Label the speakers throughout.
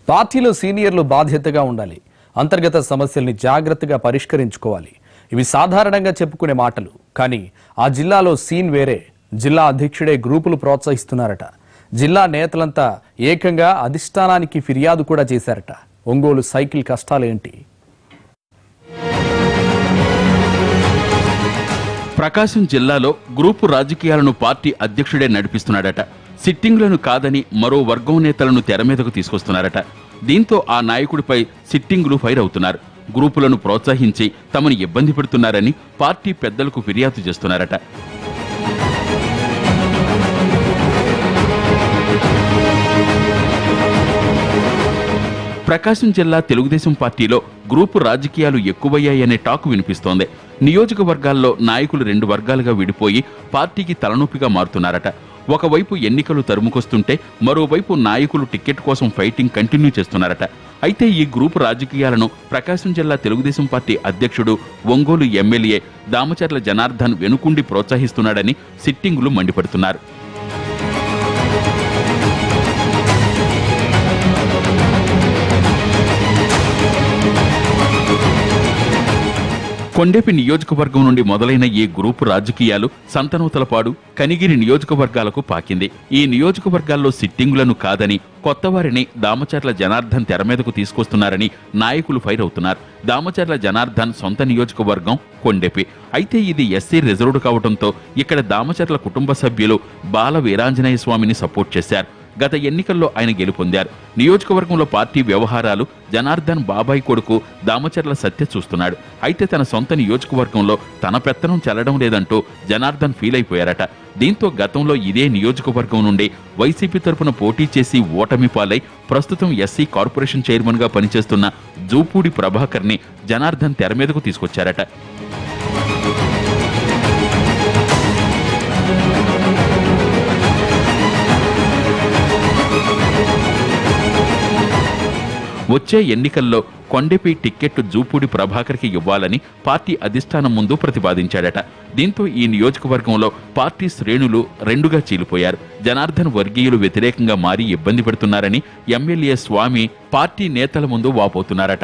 Speaker 1: పార్టీలో సీనియర్లు బాధ్యతగా ఉండాలి అంతర్గత సమస్యల్ని జాగ్రత్తగా పరిష్కరించుకోవాలి ఇవి సాధారణంగా చెప్పుకునే మాటలు కానీ ఆ జిల్లాలో సీన్ వేరే జిల్లా అధ్యక్షుడే గ్రూపులు ప్రోత్సహిస్తున్నారట జిల్లా నేతలంతా ఏకంగా అధిష్టానానికి ఫిర్యాదు కూడా చేశారట ఒంగోలు సైకిల్ కష్టాలేంటి
Speaker 2: ప్రకాశం జిల్లాలో గ్రూపు రాజకీయాలను పార్టీ అధ్యక్షుడే నడిపిస్తున్నాడట సిట్టింగులను కాదని మరో వర్గం నేతలను తెర మీదకు తీసుకొస్తున్నారట దీంతో ఆ నాయకుడిపై సిట్టింగులు ఫైర్ అవుతున్నారు గ్రూపులను ప్రోత్సహించి తమను ఇబ్బంది పెడుతున్నారని పార్టీ పెద్దలకు ఫిర్యాదు చేస్తున్నారట ప్రకాశం జిల్లా తెలుగుదేశం పార్టీలో గ్రూపు రాజకీయాలు ఎక్కువయ్యాయనే టాక్ వినిపిస్తోంది నియోజకవర్గాల్లో నాయకులు రెండు వర్గాలుగా విడిపోయి పార్టీకి తలనొప్పిగా మారుతున్నారట ఒకవైపు ఎన్నికలు తరుముకొస్తుంటే మరోవైపు నాయకులు టికెట్ కోసం ఫైటింగ్ కంటిన్యూ చేస్తున్నారట అయితే ఈ గ్రూపు రాజకీయాలను ప్రకాశం జిల్లా తెలుగుదేశం పార్టీ అధ్యక్షుడు ఒంగోలు ఎమ్మెల్యే దామచర్ల జనార్దన్ వెనుకుండి ప్రోత్సహిస్తున్నాడని సిట్టింగులు మండిపడుతున్నారు కొండేపి నియోజకవర్గం నుండి మొదలైన ఈ గ్రూపు రాజకీయాలు సంతనూతలపాడు కనిగిరి నియోజకవర్గాలకు పాకింది ఈ నియోజకవర్గాల్లో సిట్టింగులను కాదని కొత్తవారిని దామచర్ల జనార్దన్ తెర మీదకు తీసుకొస్తున్నారని నాయకులు ఫైర్ అవుతున్నారు దామచర్ల జనార్దన్ సొంత నియోజకవర్గం కొండెపి అయితే ఇది ఎస్సీ రిజర్వ్డ్ కావడంతో ఇక్కడ దామచర్ల కుటుంబ సభ్యులు బాల వీరాంజనేయ స్వామిని సపోర్ట్ చేశారు గత ఎన్నికల్లో ఆయన గెలుపొందారు నియోజకవర్గంలో పార్టీ వ్యవహారాలు జనార్దన్ బాబాయ్ కొడుకు దామచర్ల సత్య చూస్తున్నాడు అయితే తన సొంత నియోజకవర్గంలో తన పెత్తనం చెల్లడం లేదంటూ జనార్దన్ ఫీల్ అయిపోయారట దీంతో గతంలో ఇదే నియోజకవర్గం నుండి వైసీపీ తరపున పోటీ చేసి ఓటమి పాలై ప్రస్తుతం ఎస్సీ కార్పొరేషన్ చైర్మన్ గా పనిచేస్తున్న జూపూడి ప్రభాకర్ ని జనార్దన్ తెర మీదకు తీసుకొచ్చారట వచ్చే ఎన్నికల్లో కొండెపి టిక్కెట్ జూపూడి ప్రభాకర్కి ఇవ్వాలని పార్టీ అధిష్టానం ముందు ప్రతిపాదించాడట దీంతో ఈ నియోజకవర్గంలో పార్టీ శ్రేణులు రెండుగా చీలిపోయారు జనార్దన్ వర్గీయులు వ్యతిరేకంగా మారి ఇబ్బంది పెడుతున్నారని ఎమ్మెల్యే స్వామి పార్టీ నేతల ముందు వాపోతున్నారట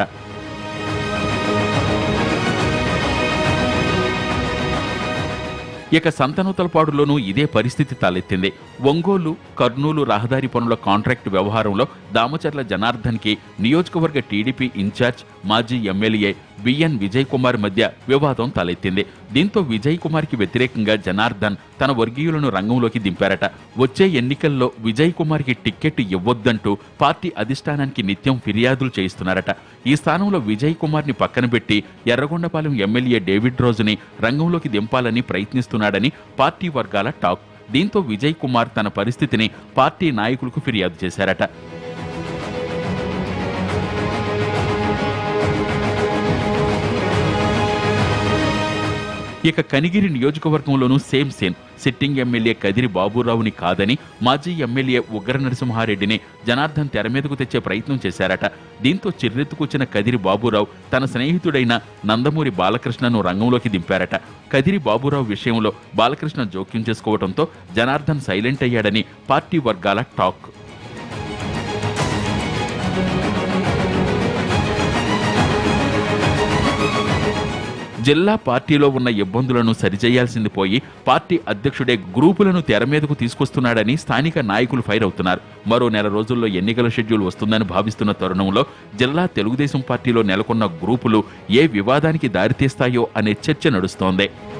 Speaker 2: ఇక సంతనూతలపాడులోనూ ఇదే పరిస్థితి తలెత్తింది ఒంగోలు కర్నూలు రహదారి పనుల కాంట్రాక్ట్ వ్యవహారంలో దామచర్ల జనార్దన్కి నియోజకవర్గ టీడీపీ ఇన్ఛార్జ్ మాజీ ఎమ్మెల్యే బిఎన్ విజయ్ కుమార్ మధ్య వివాదం తలెత్తింది దీంతో విజయ్ కుమార్కి వ్యతిరేకంగా జనార్దన్ తన వర్గీయులను రంగంలోకి దింపారట వచ్చే ఎన్నికల్లో విజయ్ కుమార్కి టిక్కెట్ ఇవ్వొద్దంటూ పార్టీ అధిష్టానానికి నిత్యం ఫిర్యాదులు చేయిస్తున్నారట ఈ స్థానంలో విజయ్ కుమార్ని పక్కన పెట్టి ఎర్రగొండపాలెం ఎమ్మెల్యే డేవిడ్ రోజుని రంగంలోకి దింపాలని ప్రయత్నిస్తున్నాడని పార్టీ వర్గాల టాక్ దీంతో విజయ్ కుమార్ తన పరిస్థితిని పార్టీ నాయకులకు ఫిర్యాదు చేశారట ఇక కనిగిరి నియోజకవర్గంలోనూ same same sitting MLA Kadiri బాబురావుని కాదని మాజీ ఎమ్మెల్యే ఉగ్ర నరసింహారెడ్డిని జనార్దన్ తెర మీదకు తెచ్చే ప్రయత్నం చేశారట దీంతో చిర్రెత్తుకొచ్చిన కదిరి బాబురావు తన స్నేహితుడైన నందమూరి బాలకృష్ణను రంగంలోకి దింపారట కదిరి బాబురావు విషయంలో బాలకృష్ణ జోక్యం చేసుకోవడంతో జనార్దన్ సైలెంట్ అయ్యాడని పార్టీ వర్గాల టాక్ జిల్లా పార్టీలో ఉన్న ఇబ్బందులను సరిచేయాల్సింది పోయి పార్టీ అధ్యక్షుడే గ్రూపులను తెర మీదకు తీసుకొస్తున్నాడని స్థానిక నాయకులు ఫైర్ అవుతున్నారు మరో నెల రోజుల్లో ఎన్నికల షెడ్యూల్ వస్తుందని భావిస్తున్న తరుణంలో జిల్లా తెలుగుదేశం పార్టీలో నెలకొన్న గ్రూపులు ఏ వివాదానికి దారితీస్తాయో అనే చర్చ నడుస్తోంది